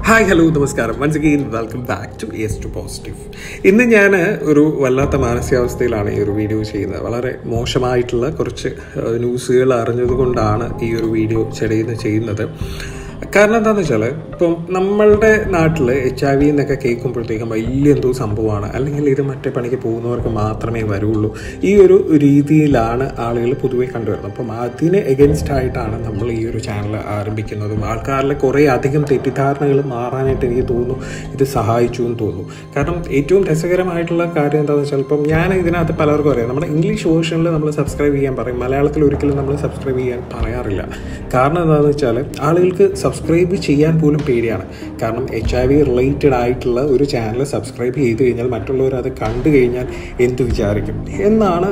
hi hello നമസ്കാരം once again welcome back to S two positive ഇന്ന് ഞാൻ ഒരു വല്ലാത്ത മാനസികാവസ്ഥയിലാണ് ഈ ഒരു വീഡിയോ ചെയ്യുന്നത് വളരെ മോശമായിട്ടുള്ള കുറച്ച് ഏഹ്, ന്യൂസുകൾ അറിഞ്ഞതുകൊണ്ടാണ് ഈ ഒരു വീഡിയോ ചെടിയുന്ന ചെയ്യുന്നത് കാരണം എന്താണെന്ന് വെച്ചാൽ ഇപ്പം നമ്മളുടെ നാട്ടിൽ എച്ച് ഐ വി എന്നൊക്കെ കേൾക്കുമ്പോഴത്തേക്കും വലിയ എന്തോ സംഭവമാണ് അല്ലെങ്കിൽ ഇത് മറ്റേ പണിക്ക് പോകുന്നവർക്ക് മാത്രമേ വരുള്ളൂ ഈ ഒരു രീതിയിലാണ് ആളുകൾ പൊതുവെ കണ്ടുവരുന്നത് അപ്പം അതിന് എഗൻസ്റ്റ് ആയിട്ടാണ് നമ്മൾ ഈ ഒരു ചാനൽ ആരംഭിക്കുന്നതും ആൾക്കാരിലെ കുറേ അധികം തെറ്റിദ്ധാരണകൾ മാറാനായിട്ട് എനിക്ക് തോന്നുന്നു ഇത് സഹായിച്ചു എന്ന് തോന്നുന്നു കാരണം ഏറ്റവും രസകരമായിട്ടുള്ള കാര്യം എന്താണെന്ന് വെച്ചാൽ ഇപ്പം ഞാൻ ഇതിനകത്ത് പലർക്കും അറിയാം നമ്മുടെ ഇംഗ്ലീഷ് വേർഷനിൽ നമ്മൾ സബ്സ്ക്രൈബ് ചെയ്യാൻ പറയും മലയാളത്തിൽ ഒരിക്കലും നമ്മൾ സബ്സ്ക്രൈബ് ചെയ്യാൻ പറയാറില്ല കാരണം എന്താണെന്ന് വെച്ചാൽ ആളുകൾക്ക് സബ്സ്ക്രൈബ് ചെയ്യാൻ പോലും പേടിയാണ് കാരണം എച്ച് ഐ വി റിലേറ്റഡ് ആയിട്ടുള്ള ഒരു ചാനൽ സബ്സ്ക്രൈബ് ചെയ്ത് കഴിഞ്ഞാൽ മറ്റുള്ളവർ അത് കണ്ടു കഴിഞ്ഞാൽ എന്ത് വിചാരിക്കും എന്നാണ്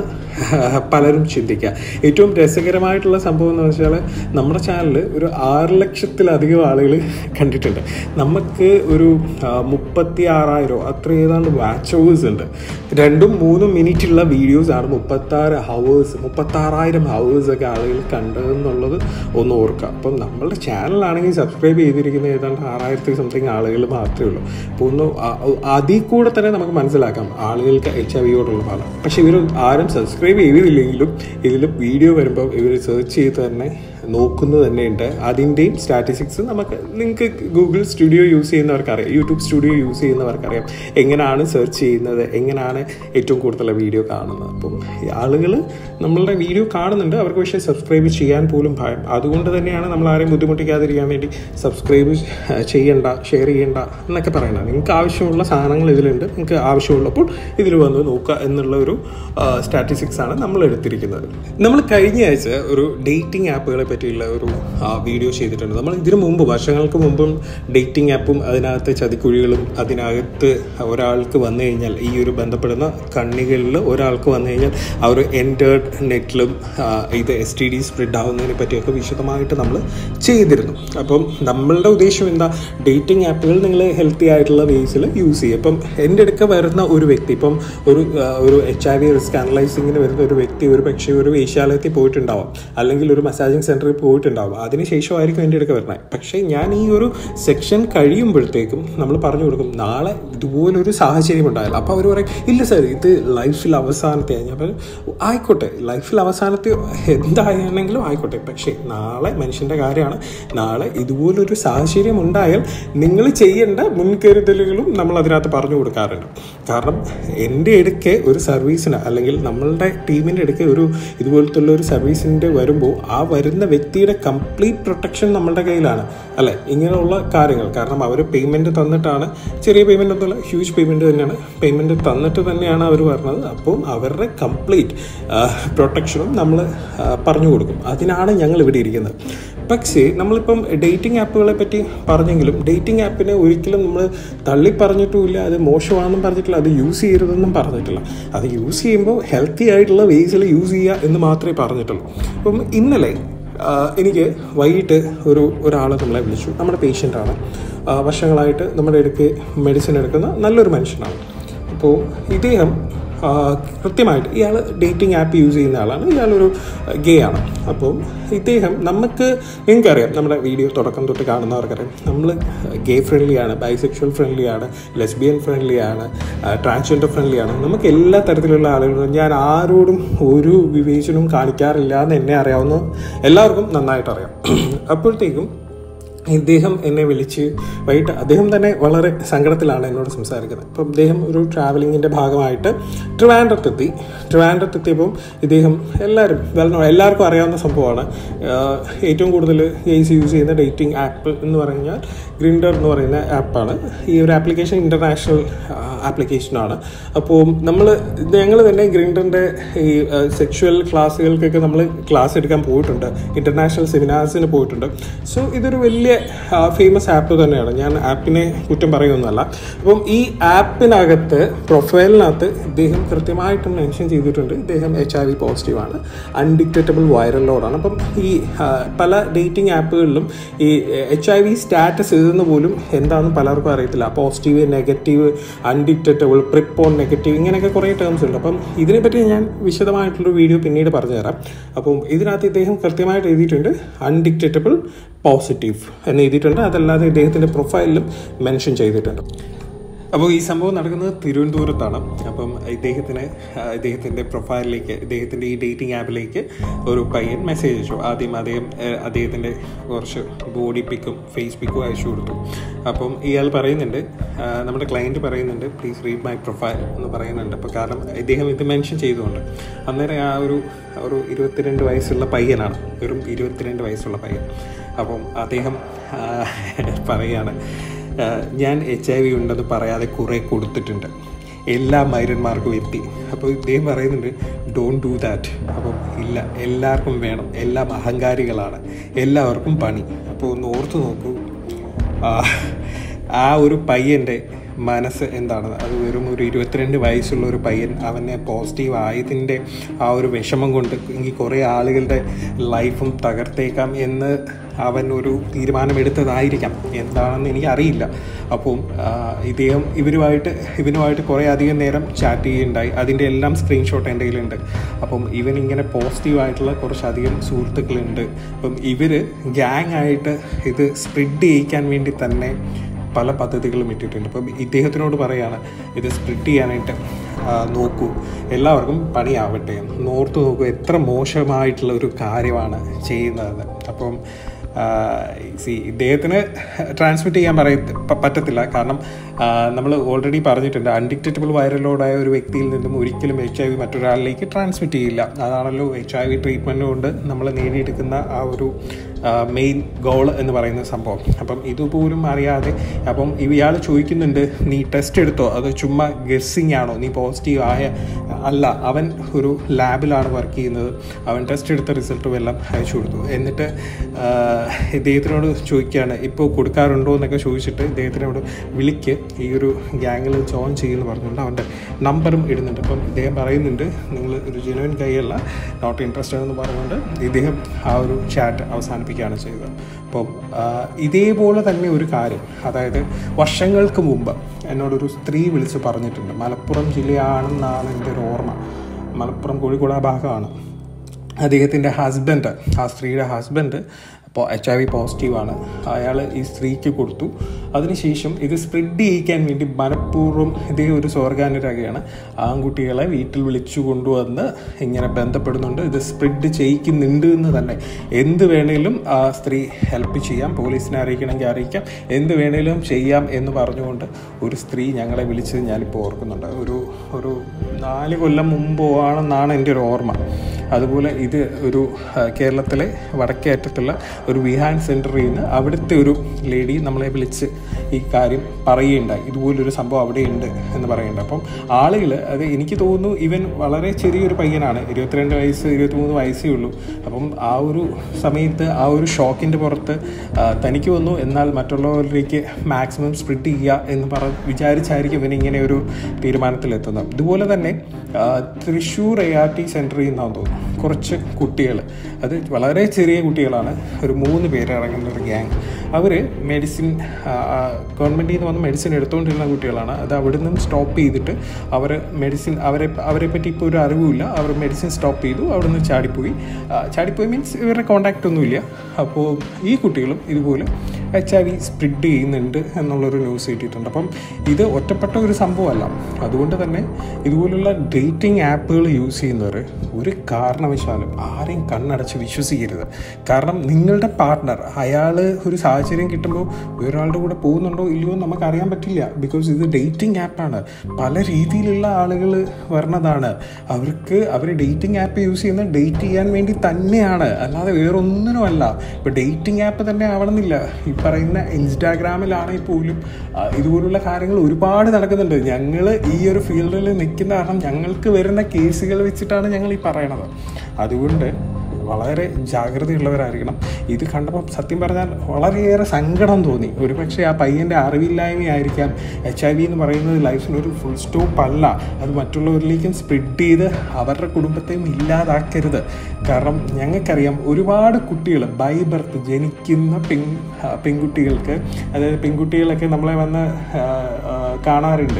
പലരും ചിന്തിക്കുക ഏറ്റവും രസകരമായിട്ടുള്ള സംഭവം എന്ന് വെച്ചാൽ നമ്മുടെ ചാനൽ ഒരു ആറ് ലക്ഷത്തിലധികം ആളുകൾ കണ്ടിട്ടുണ്ട് നമുക്ക് ഒരു ആ, മുപ്പത്തി ആറായിരം അത്ര ഏതാണ്ട് വാച്ച് ഹവേഴ്സ് ഉണ്ട് രണ്ടും മൂന്നും മിനിറ്റുള്ള വീഡിയോസ് ആണ് മുപ്പത്താറ് ഹവേഴ്സ് മുപ്പത്താറായിരം ഹവേഴ്സ് ഒക്കെ ആളുകൾ കണ്ടതെന്നുള്ളത് ഒന്ന് ഓർക്കുക അപ്പം നമ്മളുടെ ചാനലാണെങ്കിൽ സബ്സ്ക്രൈബ് ചെയ്തിരിക്കുന്ന ഏതാണ്ട് ആറായിരത്തി സംതിങ് ആളുകൾ മാത്രമേ ഉള്ളൂ അപ്പോൾ ഒന്ന് ആ- അതിൽ കൂടെ തന്നെ നമുക്ക് മനസ്സിലാക്കാം ആളുകൾക്ക് എച്ച് ഐ വിയോടുള്ള ഭാഗം പക്ഷെ ഇവർ ആരും സബ്സ്ക്രൈബ് ചെയ്തില്ലെങ്കിലും ഇതിൽ വീഡിയോ വരുമ്പോൾ ഇവർ സെർച്ച് ചെയ്ത് തന്നെ നോക്കുന്നത് തന്നെയുണ്ട് അതിൻ്റെയും സ്റ്റാറ്റിസ്റ്റിക്സ് നമുക്ക് നിങ്ങൾക്ക് ഗൂഗിൾ സ്റ്റുഡിയോ യൂസ് ചെയ്യുന്നവർക്കറിയാം യൂട്യൂബ് സ്റ്റുഡിയോ യൂസ് ചെയ്യുന്നവർക്കറിയാം എങ്ങനെയാണ് സെർച്ച് ചെയ്യുന്നത് എങ്ങനെയാണ് ഏറ്റവും കൂടുതൽ വീഡിയോ കാണുന്നത് അപ്പം ആളുകൾ നമ്മളുടെ വീഡിയോ കാണുന്നുണ്ട് അവർക്ക് പക്ഷേ സബ്സ്ക്രൈബ് ചെയ്യാൻ പോലും ഭയം അതുകൊണ്ട് തന്നെയാണ് നമ്മൾ ആരെയും ബുദ്ധിമുട്ടിക്കാതിരിക്കാൻ വേണ്ടി സബ്സ്ക്രൈബ് ചെയ്യണ്ട ഷെയർ ചെയ്യണ്ട എന്നൊക്കെ പറയുന്നത് നിങ്ങൾക്ക് ആവശ്യമുള്ള സാധനങ്ങൾ ഇതിലുണ്ട് നിങ്ങൾക്ക് ആവശ്യമുള്ളപ്പോൾ ഇതിൽ വന്ന് നോക്കുക എന്നുള്ള ഒരു സ്റ്റാറ്റിസ്റ്റിക്സ് ആണ് നമ്മൾ എടുത്തിരിക്കുന്നത് നമ്മൾ കഴിഞ്ഞ ആഴ്ച ഒരു ഡേറ്റിംഗ് ആപ്പുകളെ പറ്റിയുള്ള ഒരു വീഡിയോ ചെയ്തിട്ടുണ്ട് നമ്മൾ ഇതിനു മുമ്പ് വർഷങ്ങൾക്ക് മുമ്പും ഡേറ്റിംഗ് ആപ്പും അതിനകത്ത് ചതിക്കുഴികളും അതിനകത്ത് ഒരാൾക്ക് വന്നു കഴിഞ്ഞാൽ ഈ ഒരു ബന്ധപ്പെടുന്ന കണ്ണികളിൽ ഒരാൾക്ക് വന്നു കഴിഞ്ഞാൽ ആ ഒരു എൻറ്റേർഡ് നെറ്റിലും ഇത് എസ് ടി ഡി സ്പ്രെഡ് ആവുന്നതിനെ പറ്റിയൊക്കെ വിശദമായിട്ട് നമ്മൾ ചെയ്തിരുന്നു അപ്പം നമ്മളുടെ ഉദ്ദേശം എന്താ ഡേറ്റിംഗ് ആപ്പുകൾ നിങ്ങൾ ഹെൽത്തി ആയിട്ടുള്ള വേസിൽ യൂസ് ചെയ്യുക ഇപ്പം എൻ്റെ അടുക്ക വരുന്ന ഒരു വ്യക്തി ഇപ്പം ഒരു ആ, ഒരു എച്ച് ഐ വി റിസ്ക് അനലൈസിങ്ങിന് വരുന്ന ഒരു വ്യക്തി ഒരു പക്ഷേ ഒരു വേശ്യാലയത്തിൽ പോയിട്ടുണ്ടാവാം അല്ലെങ്കിൽ ഒരു മസാജിങ് സെൻറ്ററിൽ പോയിട്ടുണ്ടാവും അതിനുശേഷമായിരിക്കും എൻ്റെ അടുക്ക വരുന്നത് പക്ഷേ ഞാൻ ഈ ഒരു സെക്ഷൻ കഴിയുമ്പോഴത്തേക്കും നമ്മൾ പറഞ്ഞു കൊടുക്കും നാളെ ഇതുപോലൊരു സാഹചര്യം ഉണ്ടായാലും അപ്പോൾ അവർ പറയും ഇല്ല സാർ ഇത് ലൈഫിൽ അവസാനത്തെ ഞാൻ പറഞ്ഞു ആയിക്കോട്ടെ ലൈഫിൽ അവസാനത്തെ എന്താണെങ്കിലും ആയിക്കോട്ടെ പക്ഷേ നാളെ മനുഷ്യൻ്റെ കാര്യമാണ് നാളെ ഇതുപോലൊരു സാഹചര്യം ഉണ്ടായാൽ നിങ്ങൾ ചെയ്യേണ്ട മുൻകരുതലുകളും നമ്മൾ അതിനകത്ത് പറഞ്ഞു കൊടുക്കാറുണ്ട് കാരണം എൻ്റെ അടുക്കെ ഒരു സർവീസിന് അല്ലെങ്കിൽ നമ്മളുടെ ടീമിൻ്റെ അടുക്കെ ഒരു ഇതുപോലത്തെ ഉള്ള ഒരു സർവീസിൻ്റെ വരുമ്പോൾ ആ വരുന്ന വ്യക്തിയുടെ കംപ്ലീറ്റ് പ്രൊട്ടക്ഷൻ നമ്മളുടെ കയ്യിലാണ് അല്ലേ ഇങ്ങനെയുള്ള കാര്യങ്ങൾ കാരണം അവർ പേയ്മെൻറ്റ് തന്നിട്ടാണ് ചെറിയ പേയ്മെൻ്റ് ഒന്നുമില്ല ഹ്യൂജ് പേയ്മെൻറ്റ് തന്നെയാണ് പേയ്മെൻറ്റ് തന്നിട്ട് തന്നെയാണ് അവർ പറഞ്ഞത് അപ്പോൾ അവരുടെ കംപ്ലീറ്റ് പ്രൊട്ടക്ഷനും നമ്മൾ പറഞ്ഞു കൊടുക്കും അതിനാണ് ഞങ്ങൾ ഇവിടെ ഇരിക്കുന്നത് പക്ഷേ നമ്മളിപ്പം ഡേറ്റിംഗ് ആപ്പുകളെ പറ്റി പറഞ്ഞെങ്കിലും ഡേറ്റിംഗ് ആപ്പിനെ ഒരിക്കലും നമ്മൾ തള്ളി പറഞ്ഞിട്ടുമില്ല അത് മോശമാണെന്നും പറഞ്ഞിട്ടില്ല അത് യൂസ് ചെയ്യരുതെന്നും പറഞ്ഞിട്ടില്ല അത് യൂസ് ചെയ്യുമ്പോൾ ഹെൽത്തി ആയിട്ടുള്ള വേസിൽ യൂസ് ചെയ്യുക എന്ന് മാത്രമേ പറഞ്ഞിട്ടുള്ളൂ അപ്പം ഇന്നലെ ആ, എനിക്ക് വൈകിട്ട് ഒരു ഒരാൾ നമ്മളെ വിളിച്ചു നമ്മുടെ പേഷ്യൻ്റാണ് വർഷങ്ങളായിട്ട് നമ്മുടെ അടുക്ക് മെഡിസിൻ എടുക്കുന്ന നല്ലൊരു മനുഷ്യനാണ് അപ്പോൾ ഇദ്ദേഹം ആ, കൃത്യമായിട്ട് ഇയാൾ ഡേറ്റിംഗ് ആപ്പ് യൂസ് ചെയ്യുന്ന ആളാണ് ഇയാളൊരു ഗേ ആണ് അപ്പം ഇദ്ദേഹം നമുക്ക് നിങ്ങൾക്കറിയാം നമ്മുടെ വീഡിയോ തുടക്കം തൊട്ട് കാണുന്നവർക്കറിയാം നമ്മൾ ഗേ ഫ്രണ്ട്ലി ആണ് ബൈസെക്ഷൽ ഫ്രണ്ട്ലി ആണ് ലെസ്ബിയൻ ഫ്രണ്ട്ലി ആണ് ട്രാൻസ്ജെൻഡർ ഫ്രണ്ട്ലി ആണ് നമുക്ക് എല്ലാ തരത്തിലുള്ള ആളുകളും ഞാൻ ആരോടും ഒരു വിവേചനവും കാണിക്കാറില്ല എന്ന് എന്നെ അറിയാവുന്ന എല്ലാവർക്കും നന്നായിട്ട് അറിയാം അപ്പോഴത്തേക്കും ഇദ്ദേഹം എന്നെ വിളിച്ച് വൈകിട്ട് അദ്ദേഹം തന്നെ വളരെ സങ്കടത്തിലാണ് എന്നോട് സംസാരിക്കുന്നത് അപ്പം ഇദ്ദേഹം ഒരു ട്രാവലിങ്ങിൻ്റെ ഭാഗമായിട്ട് ട്രിവാൻഡ്രത്തെത്തി ട്രിവാൻഡ്രത്തെത്തിയപ്പം ഇദ്ദേഹം എല്ലാവരും വെൽ എല്ലാവർക്കും അറിയാവുന്ന സംഭവമാണ് ആഹ് ഏറ്റവും കൂടുതൽ ഗെയ്സ് യൂസ് ചെയ്യുന്ന ഡേറ്റിംഗ് ആപ്പ് എന്ന് പറഞ്ഞാൽ ഗ്രിൻഡർ എന്ന് പറയുന്ന ആപ്പാണ് ഈ ഒരു ആപ്ലിക്കേഷൻ ഇൻ്റർനാഷണൽ ആപ്ലിക്കേഷനാണ് അപ്പോൾ നമ്മൾ ഞങ്ങൾ തന്നെ ഗ്രിൻഡറിൻ്റെ ഈ സെക്ഷുവൽ ക്ലാസ്സുകൾക്കൊക്കെ നമ്മൾ ക്ലാസ് എടുക്കാൻ പോയിട്ടുണ്ട് ഇൻ്റർനാഷണൽ സെമിനാർസിന് പോയിട്ടുണ്ട് സോ ഇതൊരു വലിയ ഫേമസ് ആപ്പ് തന്നെയാണ് ഞാൻ ആപ്പിനെ കുറ്റം പറയുന്നതല്ല അപ്പം ഈ ആപ്പിനകത്ത് പ്രൊഫൈലിനകത്ത് ഇദ്ദേഹം കൃത്യമായിട്ട് മെൻഷൻ ചെയ്തിട്ടുണ്ട് ഇദ്ദേഹം എച്ച് ഐ വി പോസിറ്റീവാണ് അൺഡിക്റ്റബിൾ വൈറൽ ലോഡാണ് അപ്പം ഈ ആ, പല ഡേറ്റിംഗ് ആപ്പുകളിലും ഈ എച്ച് ഐ വി സ്റ്റാറ്റസ് എഴുതുന്ന പോലും എന്താണെന്ന് പലർക്കും അറിയത്തില്ല പോസിറ്റീവ് നെഗറ്റീവ് അൺഡിക്റ്റബിൾ പ്രിപ്പോൺ നെഗറ്റീവ് ഇങ്ങനെയൊക്കെ കുറേ ടേംസ് ഉണ്ട് അപ്പം ഇതിനെപ്പറ്റി ഞാൻ വിശദമായിട്ടുള്ളൊരു വീഡിയോ പിന്നീട് പറഞ്ഞുതരാം അപ്പം ഇതിനകത്ത് ഇദ്ദേഹം കൃത്യമായിട്ട് എഴുതിയിട്ടുണ്ട് അൺഡിക്റ്റബിൾ പോസിറ്റീവ് എന്ന് എഴുതിയിട്ടുണ്ട് അതല്ലാതെ ഇദ്ദേഹത്തിൻ്റെ പ്രൊഫൈലിലും മെൻഷൻ ചെയ്തിട്ടുണ്ട് അപ്പോൾ ഈ സംഭവം നടക്കുന്നത് തിരുവനന്തപുരത്താണ് അപ്പം ഇദ്ദേഹത്തിന് ആ, ഇദ്ദേഹത്തിൻ്റെ പ്രൊഫൈലിലേക്ക് ഇദ്ദേഹത്തിൻ്റെ ഈ ഡേറ്റിംഗ് ആപ്പിലേക്ക് ഒരു പയ്യൻ മെസ്സേജ് അയച്ചു ആദ്യം അദ്ദേഹം ആ, അദ്ദേഹത്തിൻ്റെ കുറച്ച് ബോഡി പിക്കും ഫേസ് പിക്കും അയച്ചു കൊടുത്തു അപ്പം ഇയാൾ പറയുന്നുണ്ട് ആ, നമ്മുടെ ക്ലയൻറ്റ് പറയുന്നുണ്ട് പ്ലീസ് റീഡ് മൈ പ്രൊഫൈൽ എന്ന് പറയുന്നുണ്ട് അപ്പോൾ കാരണം ഇദ്ദേഹം ഇത് മെൻഷൻ ചെയ്തുകൊണ്ട് അന്നേരം ആ ഒരു ഒരു ഇരുപത്തിരണ്ട് വയസ്സുള്ള പയ്യനാണ് വെറും ഇരുപത്തിരണ്ട് വയസ്സുള്ള പയ്യൻ അപ്പം അദ്ദേഹം ആ, പറയാണ് ആഹ് ഞാൻ എച്ച് ഐ വി ഉണ്ടെന്ന് പറയാതെ കുറേ കൊടുത്തിട്ടുണ്ട് എല്ലാ മൈരന്മാർക്കും എത്തി അപ്പോൾ ഇദ്ദേഹം പറയുന്നുണ്ട് ഡോണ്ട് ഡൂ ദാറ്റ് അപ്പം ഇല്ല എല്ലാവർക്കും വേണം എല്ലാം അഹങ്കാരികളാണ് എല്ലാവർക്കും പണി അപ്പോൾ ഒന്ന് ഓർത്ത് നോക്കൂ ആഹ് ആ ഒരു പയ്യൻ്റെ മനസ്സ് എന്താണ് അത് വെറും ഒരു ഇരുപത്തിരണ്ട് വയസ്സുള്ള ഒരു പയ്യൻ അവനെ പോസിറ്റീവ് ആയതിൻ്റെ ആ ഒരു വിഷമം കൊണ്ട് എങ്കിൽ കുറേ ആളുകളുടെ ലൈഫും തകർത്തേക്കാം എന്ന് അവൻ ഒരു തീരുമാനമെടുത്തതായിരിക്കാം എന്താണെന്ന് എനിക്കറിയില്ല അപ്പം ആ, ഇദ്ദേഹം ഇവരുമായിട്ട് ഇവനുമായിട്ട് കുറേ അധികം നേരം ചാറ്റ് ചെയ്യുകയുണ്ടായി അതിൻ്റെ എല്ലാം സ്ക്രീൻഷോട്ട് എൻ്റെ കയ്യിലുണ്ട് അപ്പം ഇവൻ ഇങ്ങനെ പോസിറ്റീവ് ആയിട്ടുള്ള കുറച്ചധികം സുഹൃത്തുക്കളുണ്ട് അപ്പം ഇവർ ഗ്യാങ് ആയിട്ട് ഇത് സ്പ്രെഡ് ചെയ്യിക്കാൻ വേണ്ടി തന്നെ പല പദ്ധതികളും ഇട്ടിട്ടുണ്ട് അപ്പം ഇദ്ദേഹത്തിനോട് പറയാണ് ഇത് സ്പ്ലിറ്റ് ചെയ്യാനായിട്ട് ആ, നോക്കൂ എല്ലാവർക്കും പണിയാവട്ടെ നോർത്ത് നോക്കൂ എത്ര മോശമായിട്ടുള്ള ഒരു കാര്യമാണ് ചെയ്യുന്നത് അപ്പം സി ഇദ്ദേഹത്തിന് ട്രാൻസ്മിറ്റ് ചെയ്യാൻ പറയ പ- പറ്റത്തില്ല കാരണം നമ്മൾ ഓൾറെഡി പറഞ്ഞിട്ടുണ്ട് അൺഡിക്റ്റബിൾ വൈറലോടായ ഒരു വ്യക്തിയിൽ നിന്നും ഒരിക്കലും എച്ച് ഐ വി മറ്റൊരാളിലേക്ക് ട്രാൻസ്മിറ്റ് ചെയ്യില്ല അതാണല്ലോ എച്ച് ഐ വി ട്രീറ്റ്മെൻറ്റ് കൊണ്ട് നമ്മൾ നേടിയെടുക്കുന്ന ആ ഒരു മെയിൻ ഗോൾ എന്ന് പറയുന്ന സംഭവം അപ്പം ഇതുപോലും അറിയാതെ അപ്പം ഇയാൾ ചോദിക്കുന്നുണ്ട് നീ ടെസ്റ്റ് എടുത്തോ അത് ചുമ്മാ ഗസ്സിങ് ആണോ നീ പോസിറ്റീവ് ആയ അല്ല അവൻ ഒരു ലാബിലാണ് വർക്ക് ചെയ്യുന്നത് അവൻ ടെസ്റ്റ് എടുത്ത റിസൾട്ടും എല്ലാം അയച്ചു കൊടുത്തു എന്നിട്ട് ആ, ഇദ്ദേഹത്തിനോട് ചോദിക്കുകയാണ് ഇപ്പോൾ കൊടുക്കാറുണ്ടോ എന്നൊക്കെ ചോദിച്ചിട്ട് ഇദ്ദേഹത്തിനോട് വിളിക്ക് ഈ ഒരു ഗ്യാങ്ങിൽ ജോയിൻ ചെയ്യുമെന്ന് പറഞ്ഞുകൊണ്ട് അവൻ്റെ നമ്പറും ഇടുന്നുണ്ട് അപ്പം ഇദ്ദേഹം പറയുന്നുണ്ട് നിങ്ങൾ ഒരു ജെനുവൻ കൈയല്ല നോട്ട് ഇൻട്രസ്റ്റഡ് എന്ന് പറഞ്ഞുകൊണ്ട് ഇദ്ദേഹം ആ ഒരു ചാറ്റ് അവസാനിപ്പിക്കുകയാണ് ചെയ്തത് അപ്പം ആ, ഇതേപോലെ തന്നെ ഒരു കാര്യം അതായത് വർഷങ്ങൾക്ക് മുമ്പ് എന്നോടൊരു സ്ത്രീ വിളിച്ച് പറഞ്ഞിട്ടുണ്ട് മലപ്പുറം ജില്ലയാണെന്നാണ് എൻ്റെ ഒരു ഓർമ്മ മലപ്പുറം കോഴിക്കോട് ആ ഭാഗമാണ് അദ്ദേഹത്തിൻ്റെ ഹസ്ബൻഡ് ആ സ്ത്രീയുടെ ഹസ്ബൻഡ് അപ്പോൾ എച്ച് ഐ വി പോസിറ്റീവാണ് അയാൾ ഈ സ്ത്രീക്ക് കൊടുത്തു അതിനുശേഷം ഇത് സ്പ്രെഡ് ചെയ്യിക്കാൻ വേണ്ടി മനഃപൂർവ്വം ഇതേ ഒരു സ്വർഗാനുരാഗയാണ് ആൺകുട്ടികളെ വീട്ടിൽ വിളിച്ചു കൊണ്ടുവന്ന് ഇങ്ങനെ ബന്ധപ്പെടുന്നുണ്ട് ഇത് സ്പ്രെഡ് ചെയ്യിക്കുന്നുണ്ട് എന്ന് തന്നെ എന്ത് വേണേലും ആ സ്ത്രീ ഹെൽപ്പ് ചെയ്യാം പോലീസിനെ അറിയിക്കണമെങ്കിൽ അറിയിക്കാം എന്ത് വേണേലും ചെയ്യാം എന്ന് പറഞ്ഞുകൊണ്ട് ഒരു സ്ത്രീ ഞങ്ങളെ വിളിച്ചത് ഞാനിപ്പോൾ ഓർക്കുന്നുണ്ട് ഒരു ഒരു നാല് കൊല്ലം മുമ്പോ ആണെന്നാണ് എൻ്റെ ഒരു ഓർമ്മ അതുപോലെ ഇത് ഒരു ആ, കേരളത്തിലെ വടക്കേ അറ്റത്തുള്ള ഒരു വിഹാൻ സെൻറ്ററിൽ നിന്ന് അവിടുത്തെ ഒരു ലേഡി നമ്മളെ വിളിച്ച് ഈ കാര്യം പറയുകയുണ്ടായി ഇതുപോലൊരു സംഭവം അവിടെയുണ്ട് എന്ന് പറയുന്നുണ്ട് അപ്പം ആളുകൾ അത് എനിക്ക് തോന്നുന്നു ഇവൻ വളരെ ചെറിയൊരു പയ്യനാണ് ഇരുപത്തിരണ്ട് വയസ്സ് ഇരുപത്തിമൂന്ന് വയസ്സേ ഉള്ളൂ അപ്പം ആ ഒരു സമയത്ത് ആ ഒരു ഷോക്കിൻ്റെ പുറത്ത് ആ, തനിക്ക് വന്നു എന്നാൽ മറ്റുള്ളവരിലേക്ക് മാക്സിമം സ്പ്രിഡ് ചെയ്യുക എന്ന് പറ വിചാരിച്ചായിരിക്കും ഇവൻ ഇങ്ങനെ ഒരു തീരുമാനത്തിലെത്തുന്നത് ഇതുപോലെ തന്നെ ആ, തൃശ്ശൂർ എ ആർ ടി സെൻറ്ററിൽ നിന്നാന്ന് തോന്നുന്നു കുറച്ച് കുട്ടികൾ അത് വളരെ ചെറിയ കുട്ടികളാണ് ഒരു മൂന്ന് പേര് ഇറങ്ങുന്ന ഒരു ഗ്യാങ് അവർ മെഡിസിൻ ഗവൺമെൻറ്റിൽ നിന്ന് വന്ന് മെഡിസിൻ എടുത്തുകൊണ്ടിരുന്ന കുട്ടികളാണ് അത് അവിടെ നിന്നും സ്റ്റോപ്പ് ചെയ്തിട്ട് അവർ മെഡിസിൻ അവരെ അവരെ പറ്റി ഇപ്പോൾ ഒരു അറിവുമില്ല അവർ മെഡിസിൻ സ്റ്റോപ്പ് ചെയ്തു അവിടെ നിന്ന് ചാടിപ്പോയി ആ, ചാടിപ്പോയി മീൻസ് ഇവരുടെ കോണ്ടാക്റ്റ് ഒന്നുമില്ല അപ്പോൾ ഈ കുട്ടികളും ഇതുപോലെ എച്ച് ഐ വി സ്പ്രിഡ് ചെയ്യുന്നുണ്ട് എന്നുള്ളൊരു ന്യൂസ് കിട്ടിയിട്ടുണ്ട് അപ്പം ഇത് ഒറ്റപ്പെട്ട ഒരു സംഭവമല്ല അതുകൊണ്ട് തന്നെ ഇതുപോലുള്ള ഡേറ്റിംഗ് ആപ്പുകൾ യൂസ് ചെയ്യുന്നവർ ഒരു കാരണവശാലും ആരെയും കണ്ണടച്ച് വിശ്വസിക്കരുത് കാരണം നിങ്ങളുടെ പാർട്ട്ണർ അയാൾ ഒരു സാഹചര്യം കിട്ടുമ്പോൾ വേറൊരാളുടെ കൂടെ പോകുന്നുണ്ടോ ഇല്ലയോ എന്ന് നമുക്ക് അറിയാൻ പറ്റില്ല ബിക്കോസ് ഇത് ഡേറ്റിംഗ് ആപ്പാണ് പല രീതിയിലുള്ള ആളുകൾ വരണതാണ് അവർക്ക് അവർ ഡേറ്റിംഗ് ആപ്പ് യൂസ് ചെയ്യുന്നത് ഡേറ്റ് ചെയ്യാൻ വേണ്ടി തന്നെയാണ് അല്ലാതെ വേറൊന്നിനും അല്ല ഇപ്പോൾ ഡേറ്റിംഗ് ആപ്പ് തന്നെ ആവണമെന്നില്ല ഈ പറയുന്ന ഇൻസ്റ്റാഗ്രാമിലാണെങ്കിൽ പോലും ആ, ഇതുപോലുള്ള കാര്യങ്ങൾ ഒരുപാട് നടക്കുന്നുണ്ട് ഞങ്ങൾ ഈ ഒരു ഫീൽഡിൽ നിൽക്കുന്ന കാരണം ഞങ്ങൾക്ക് വരുന്ന കേസുകൾ വെച്ചിട്ടാണ് ഞങ്ങൾ ഈ പറയണത് അതുകൊണ്ട് വളരെ ജാഗ്രതയുള്ളവരായിരിക്കണം ഇത് കണ്ടപ്പോൾ സത്യം പറഞ്ഞാൽ വളരെയേറെ സങ്കടം തോന്നി ഒരു പക്ഷേ ആ പയ്യൻ്റെ അറിവില്ലായ്മയായിരിക്കാം എച്ച് ഐ വി എന്ന് പറയുന്നത് ലൈഫിന് ഒരു ഫുൾ സ്റ്റോപ്പ് അല്ല അത് മറ്റുള്ളവരിലേക്കും സ്പ്രെഡ് ചെയ്ത് അവരുടെ കുടുംബത്തെയും ഇല്ലാതാക്കരുത് കാരണം ഞങ്ങൾക്കറിയാം ഒരുപാട് കുട്ടികൾ ബൈ ബർത്ത് ജനിക്കുന്ന പെൺ ആ, പെൺകുട്ടികൾക്ക് അതായത് പെൺകുട്ടികളൊക്കെ നമ്മളെ വന്ന് ആ, ആ, കാണാറുണ്ട്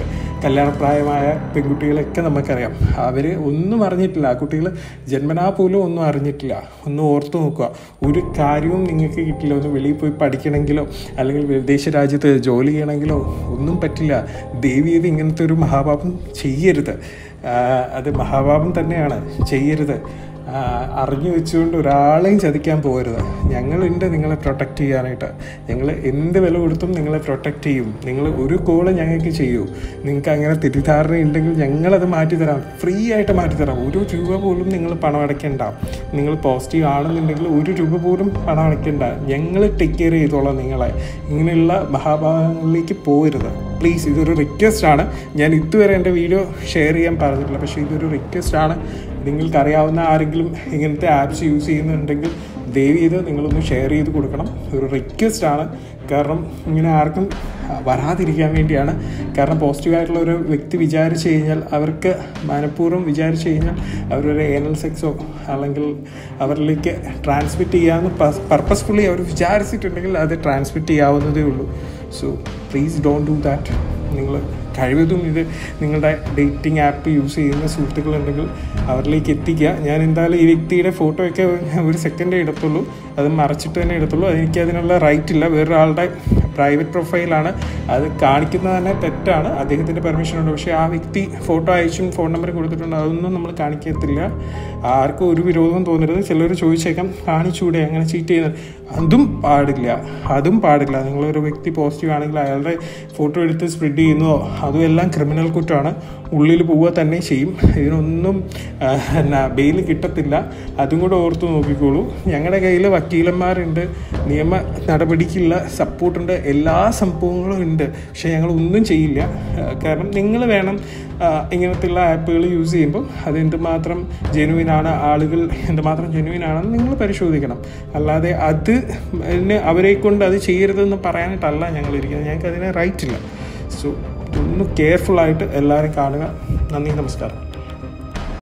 കല്യാണപ്രായമായ പെൺകുട്ടികളൊക്കെ നമുക്കറിയാം അവർ ഒന്നും അറിഞ്ഞിട്ടില്ല ആ കുട്ടികൾ ജന്മനാ പോലും ഒന്നും അറിഞ്ഞിട്ടില്ല ഒന്ന് ഓർത്ത് നോക്കുക ഒരു കാര്യവും നിങ്ങൾക്ക് കിട്ടില്ല ഒന്ന് വെളിയിൽ പോയി പഠിക്കണമെങ്കിലോ അല്ലെങ്കിൽ വിദേശ രാജ്യത്ത് ജോലി ചെയ്യണമെങ്കിലോ ഒന്നും പറ്റില്ല ദേവിയത് ഇങ്ങനത്തെ ഒരു മഹാപാപം ചെയ്യരുത് ആ, അത് മഹാപാപം തന്നെയാണ് ചെയ്യരുത് ആ, അറിഞ്ഞു വെച്ചുകൊണ്ട് ഒരാളെയും ചതിക്കാൻ പോകരുത് ഞങ്ങളുണ്ട് നിങ്ങളെ പ്രൊട്ടക്റ്റ് ചെയ്യാനായിട്ട് ഞങ്ങൾ എന്ത് വില കൊടുത്തും നിങ്ങളെ പ്രൊട്ടക്റ്റ് ചെയ്യും നിങ്ങൾ ഒരു കോള് ഞങ്ങൾക്ക് ചെയ്യൂ നിങ്ങൾക്ക് അങ്ങനെ തെറ്റിദ്ധാരണ ഉണ്ടെങ്കിൽ ഞങ്ങളത് മാറ്റിത്തരാം ഫ്രീ ആയിട്ട് മാറ്റിത്തരാം ഒരു രൂപ പോലും നിങ്ങൾ പണം അടയ്ക്കണ്ട നിങ്ങൾ പോസിറ്റീവ് ആണെന്നുണ്ടെങ്കിൽ ഒരു രൂപ പോലും പണം അടയ്ക്കണ്ട ഞങ്ങൾ ടേക്ക് കെയർ ചെയ്തോളാം നിങ്ങളെ ഇങ്ങനെയുള്ള മഹാഭാഗങ്ങളിലേക്ക് പോകരുത് പ്ലീസ് ഇതൊരു റിക്വസ്റ്റ് ആണ് ഞാൻ ഇതുവരെ എൻ്റെ വീഡിയോ ഷെയർ ചെയ്യാൻ പറഞ്ഞിട്ടില്ല പക്ഷേ ഇതൊരു റിക്വസ്റ്റ് ആണ് നിങ്ങൾക്കറിയാവുന്ന ആരെങ്കിലും ഇങ്ങനത്തെ ആപ്സ് യൂസ് ചെയ്യുന്നുണ്ടെങ്കിൽ ദയവ് ചെയ്ത് നിങ്ങളൊന്ന് ഷെയർ ചെയ്ത് കൊടുക്കണം ഒരു റിക്വസ്റ്റ് ആണ് കാരണം ഇങ്ങനെ ആർക്കും വരാതിരിക്കാൻ വേണ്ടിയാണ് കാരണം പോസിറ്റീവായിട്ടുള്ള ഒരു വ്യക്തി വിചാരിച്ചു കഴിഞ്ഞാൽ അവർക്ക് മനഃപൂർവ്വം വിചാരിച്ചു കഴിഞ്ഞാൽ അവരൊരു ഏനൽ സെക്സോ അല്ലെങ്കിൽ അവരിലേക്ക് ട്രാൻസ്മിറ്റ് ചെയ്യാമെന്ന് പർപ്പസ്ഫുള്ളി അവർ വിചാരിച്ചിട്ടുണ്ടെങ്കിൽ അത് ട്രാൻസ്മിറ്റ് ചെയ്യാവുന്നതേ ഉള്ളൂ so please don't do that നിങ്ങൾ കഴിവതും ഇത് നിങ്ങളുടെ ഡേറ്റിംഗ് ആപ്പ് യൂസ് ചെയ്യുന്ന സുഹൃത്തുക്കളുണ്ടെങ്കിൽ അവരിലേക്ക് എത്തിക്കുക ഞാൻ എന്തായാലും ഈ വ്യക്തിയുടെ ഫോട്ടോയൊക്കെ ഞാൻ ഒരു സെക്കൻഡേ എടുത്തുള്ളൂ അത് മറച്ചിട്ട് തന്നെ എടുത്തുള്ളൂ എനിക്ക് അതിനുള്ള റൈറ്റ് ഇല്ല വേറൊരാളുടെ പ്രൈവറ്റ് പ്രൊഫൈലാണ് അത് കാണിക്കുന്നത് തന്നെ തെറ്റാണ് അദ്ദേഹത്തിൻ്റെ പെർമിഷൻ ഉണ്ട് പക്ഷേ ആ വ്യക്തി ഫോട്ടോ അയച്ചും ഫോൺ നമ്പർ കൊടുത്തിട്ടുണ്ട് അതൊന്നും നമ്മൾ കാണിക്കത്തില്ല ആർക്കും ഒരു വിരോധവും തോന്നരുത് ചിലർ ചോദിച്ചേക്കാം കാണിച്ചൂടെ അങ്ങനെ ചീറ്റ് ചെയ്യുന്നത് അതും പാടില്ല അതും പാടില്ല നിങ്ങളൊരു വ്യക്തി പോസിറ്റീവ് ആണെങ്കിൽ അയാളുടെ ഫോട്ടോ എടുത്ത് സ്പ്രെഡ് ചെയ്യുന്നതോ അതും എല്ലാം ക്രിമിനൽ കുറ്റമാണ് ഉള്ളിൽ പോവുക തന്നെ ചെയ്യും ഇതിനൊന്നും ആ, എന്നാ ബെയിൽ കിട്ടത്തില്ല അതും കൂടെ ഓർത്ത് നോക്കിക്കോളൂ ഞങ്ങളുടെ കയ്യിൽ വക്കീലന്മാരുണ്ട് നിയമ നടപടിക്കുള്ള സപ്പോർട്ടുണ്ട് എല്ലാ സംഭവങ്ങളും ഉണ്ട് പക്ഷേ ഞങ്ങൾ ഒന്നും ചെയ്യില്ല ആ, കാരണം നിങ്ങൾ വേണം ആ, ഇങ്ങനത്തെയുള്ള ആപ്പുകൾ യൂസ് ചെയ്യുമ്പോൾ അത് എന്തുമാത്രം ജെനുവിനാണ് ആളുകൾ എന്തുമാത്രം ജെനുവിനാണെന്ന് നിങ്ങൾ പരിശോധിക്കണം അല്ലാതെ അത് ന് അവരെ കൊണ്ട് അത് ചെയ്യരുതെന്ന് പറയാനായിട്ടല്ല ഞങ്ങൾ ഇരിക്കുന്നത് ഞങ്ങൾക്ക് അതിന് റൈറ്റ് ഇല്ല സോ ഒന്ന് കെയർഫുള്ളായിട്ട് എല്ലാവരും കാണുക നന്ദി നമസ്കാരം